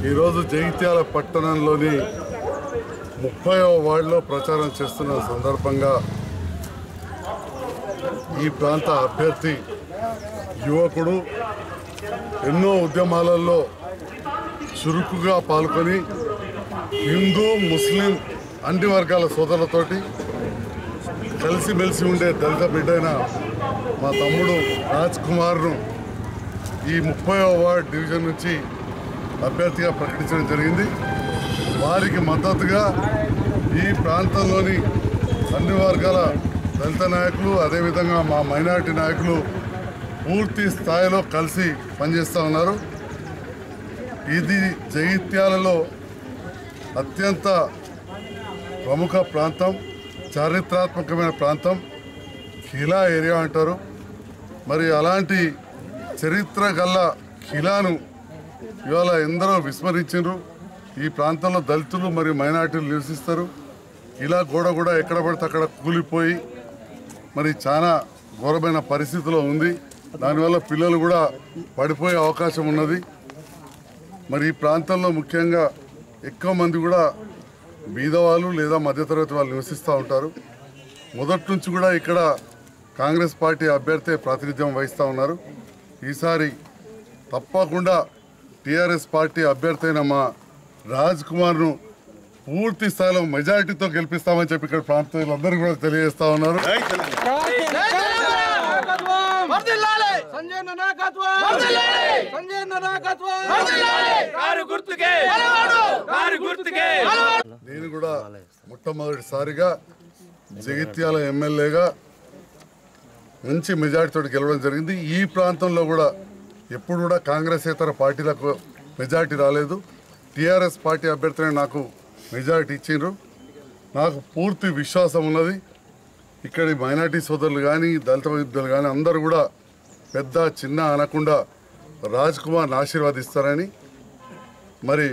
ఈరోజు జగిత్యాల పట్టణంలోని ముప్పైవ వార్డులో ప్రచారం చేస్తున్న సందర్భంగా ఈ ప్రాంత అభ్యర్థి యువకుడు ఎన్నో ఉద్యమాలలో చురుకుగా పాల్గొని హిందూ ముస్లిం అన్ని వర్గాల సోదరులతోటి కలిసిమెలిసి ఉండే దళిత బిడ్డైన మా తమ్ముడు రాజ్ కుమార్ను ఈ ముప్పై వార్డ్ డివిజన్ నుంచి అభ్యర్థిగా ప్రకటించడం జరిగింది వారికి మద్దతుగా ఈ ప్రాంతంలోని అన్ని వర్గాల దళిత నాయకులు అదేవిధంగా మా మైనారిటీ నాయకులు పూర్తి స్థాయిలో కలిసి పనిచేస్తూ ఉన్నారు ఇది జగిత్యాలలో అత్యంత ప్రముఖ ప్రాంతం చారిత్రాత్మకమైన ప్రాంతం ఖిలా ఏరియా అంటారు మరి అలాంటి చరిత్ర గల్ల ఖిలాను ఇవాళ ఎందరో విస్మరించారు ఈ ప్రాంతంలో దళితులు మరియు మైనార్టీలు నివసిస్తారు ఇలా గోడ కూడా ఎక్కడ పడితే అక్కడ కూలిపోయి మరి చాలా ఘోరమైన పరిస్థితిలో ఉంది దానివల్ల పిల్లలు కూడా పడిపోయే అవకాశం ఉన్నది మరి ఈ ప్రాంతంలో ముఖ్యంగా ఎక్కువ మంది కూడా బీదవాళ్ళు లేదా మధ్యతరగతి వాళ్ళు నివసిస్తూ ఉంటారు మొదటి నుంచి కూడా ఇక్కడ కాంగ్రెస్ పార్టీ అభ్యర్థి ప్రాతినిధ్యం వహిస్తూ ఉన్నారు ఈసారి తప్పకుండా టీఆర్ఎస్ పార్టీ అభ్యర్థి అయిన మా రాజ్ కుమార్ను పూర్తి స్థాయిలో మెజారిటీతో గెలిపిస్తామని చెప్పి ఇక్కడ ప్రాంతీయులందరూ కూడా తెలియజేస్తా ఉన్నారు సంజయ్ నాయకత్వం సంజయ్ నాయకత్వం కారు గుర్తుకే కారు గుర్తుకే నేను కూడా మొట్టమొదటిసారిగా జగిత్యాల ఎమ్మెల్యేగా మంచి మెజార్టీతో గెలవడం జరిగింది ఈ ప్రాంతంలో కూడా ఎప్పుడు కూడా కాంగ్రెస్ ఇతర పార్టీలకు మెజార్టీ రాలేదు టీఆర్ఎస్ పార్టీ అభ్యర్థిని నాకు మెజారిటీ ఇచ్చిండ్రు నాకు పూర్తి విశ్వాసం ఉన్నది ఇక్కడి మైనార్టీ సోదరులు కానీ దళిత విద్యులు కానీ అందరూ కూడా పెద్ద చిన్న అనకుండా రాజ్ కుమార్ని ఆశీర్వాదిస్తారని మరి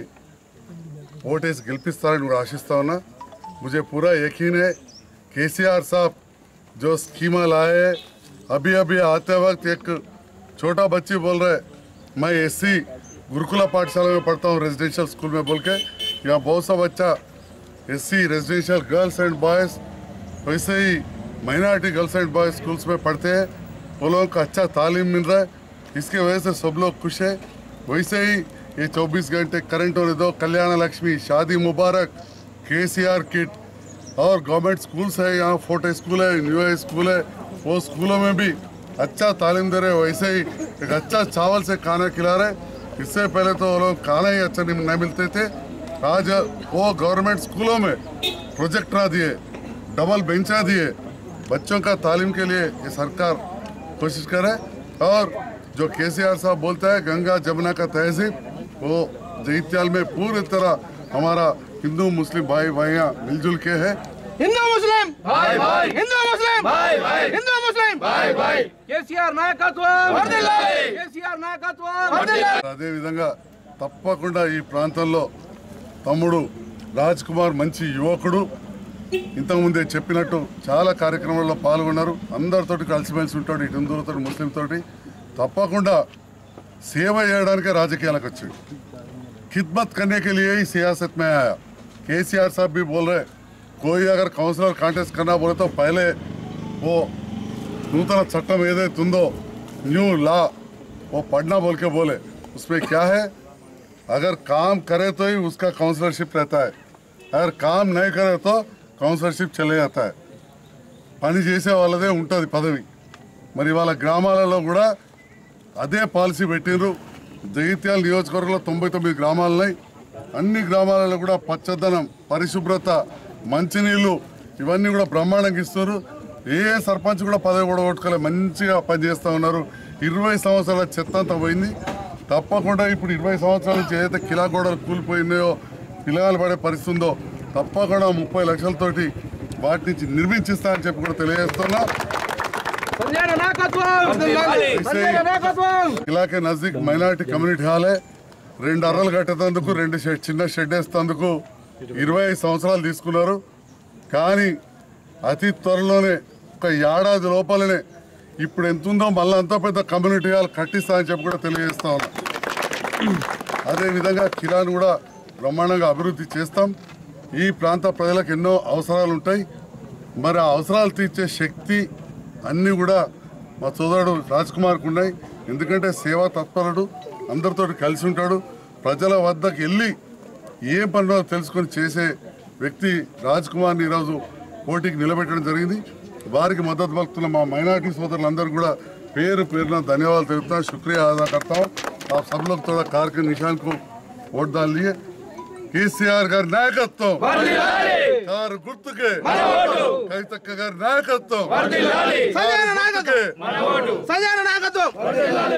वोटेस गिलपिस्तारని కూడా ఆశిస్తా ఉన్నా मुझे पूरा यकीन है केसीआर साहब जो स्कीमा लाए अभी अभी आते वक्त एक छोटा बच्ची बोल रहे मैं एससी गुरुकुला पाठशाला में पढ़ता हूँ रेजिडेंशियल स्कूल में बोल के यहाँ बहुत सा बच्चा SC residential girls and boys वैसे ही minority girls and boys schools में पढ़ते हैं वो लोगों को अच्छा तालीम मिल रहा है इसके वजह से सब लोग खुश है वैसे ही ये 24 घंटे करंट होने दो कल्याण लक्ष्मी शादी मुबारक के किट और गवर्नमेंट स्कूल्स है यहाँ फोर्टे स्कूल है न्यू हाई स्कूल है वो स्कूलों में भी अच्छा तालीम दे रहे हैं वैसे ही एक अच्छा चावल से खाना खिला रहे इससे पहले तो वो लोग खाना ही अच्छा नहीं नहीं मिलते थे आज वो गवर्नमेंट स्कूलों में प्रोजेक्टर दिए डबल बेंचा दिए बच्चों का तालीम के लिए ये सरकार कोशिश करे और जो केसीआर साहब बोलता है गंगा जमुना का तहजीब वो जैत्याल में पूरी तरह हमारा हिंदू मुस्लिम भाई भाइयाँ मिलजुल के है హిందూ ముస్లిం భాయ్ భాయ్ హిందూ ముస్లిం భాయ్ భాయ్ హిందూ ముస్లిం భాయ్ భాయ్ కేసీఆర్ నాయకత్వం కేసీఆర్ నాయకత్వం అదే విధంగా తప్పకుండా ఈ ప్రాంతంలో తమ్ముడు రాజ్ కుమార్ మంచి యువకుడు ఇంతకుముందే చెప్పినట్టు చాలా కార్యక్రమాల్లో పాల్గొన్నారు అందరితోటి కలిసిమెలిసి ఉంటాడు ఇటు హిందువులతో ముస్లింతోటి తప్పకుండా సేవ చేయడానికే రాజకీయాలకు వచ్చాడు खिदमत करने के लिए ही सियासत में आया के सी आर साहब भी बोल रहे कोई अगर काउंसलर कांटेस्ट करना बोले तो पहले वो नूतन चट्टम ఏదైతుందో न्यू लॉ वो पढ़ना बोल के बोले उसमें क्या है अगर काम करे तो ही उसका काउंसलरशिप रहता है अगर काम नहीं करे तो काउंसलरशिप चले जाता है పని చేసే వాళ్ళదే ఉంటుంది పదవి మరి వాళ్ళ గ్రామాలలో కూడా అదే పాలసీ పెట్టిండ్రు జగిత్యాల నియోజకవర్గంలో తొంభై తొమ్మిది గ్రామాలు ఉన్నాయి అన్ని గ్రామాలలో కూడా పచ్చదనం పరిశుభ్రత మంచినీళ్ళు ఇవన్నీ కూడా బ్రహ్మాండంగా ఇస్తున్నారు ఏ సర్పంచ్ కూడా పదవి కూడా కొట్టుకోలే మంచిగా పనిచేస్తూ ఉన్నారు ఇరవై సంవత్సరాల చెత్త అంతా పోయింది తప్పకుండా ఇప్పుడు ఇరవై సంవత్సరాల నుంచి ఏదైతే కిలా గోడలు కూలిపోయినాయో పిల్లగాలు పడే పరిస్థితి ఉందో తప్పకుండా ముప్పై లక్షలతోటి వాటి నుంచి నిర్మించిస్తా అని చెప్పి కూడా తెలియజేస్తున్నా సంజయ్ నాయకత్వం సంజయ్ నాయకత్వం ఇలాకే నజదీక్ మైనారిటీ కమ్యూనిటీ హాల్ రెండు అర్రలు కట్టేందుకు రెండు షెడ్ చిన్న షెడ్ వేసేందుకు ఇరవై ఐదు సంవత్సరాలు తీసుకున్నారు కానీ అతి త్వరలోనే ఒక ఏడాది లోపలనే ఇప్పుడు ఎంత ఉందో మళ్ళీ అంత పెద్ద కమ్యూనిటీ హాల్ కట్టిస్తా అని చెప్పి కూడా తెలియజేస్తా ఉన్నా అదేవిధంగా కిరాన్ కూడా బ్రహ్మాండంగా అభివృద్ధి చేస్తాం ఈ ప్రాంత ప్రజలకు ఎన్నో అవసరాలు ఉంటాయి మరి ఆ అవసరాలు తీర్చే శక్తి అన్నీ కూడా మా సోదరుడు రాజ్ కుమార్కు ఉన్నాయి ఎందుకంటే సేవా తత్పరుడు అందరితో కలిసి ఉంటాడు ప్రజల వద్దకు వెళ్ళి ఏం పనులో తెలుసుకొని చేసే వ్యక్తి రాజ్ కుమార్ని ఈరోజు పోటీకి నిలబెట్టడం జరిగింది వారికి మద్దతు పలుకుతున్న మా మైనార్టీ సోదరులందరూ కూడా పేరు పేరున ధన్యవాదాలు తెలుపుతా శుక్రియా అదా करता हूं आप सब लोग थोड़ा कार के निशान को वोट डाल लिए కేసీఆర్ గారి నాయకత్వం కారు గుర్తుకే కవితక్క గారి నాయకత్వం సంజయ్ కారు నాయకత్వం గుర్తుకే సంజయ్ నాయకత్వం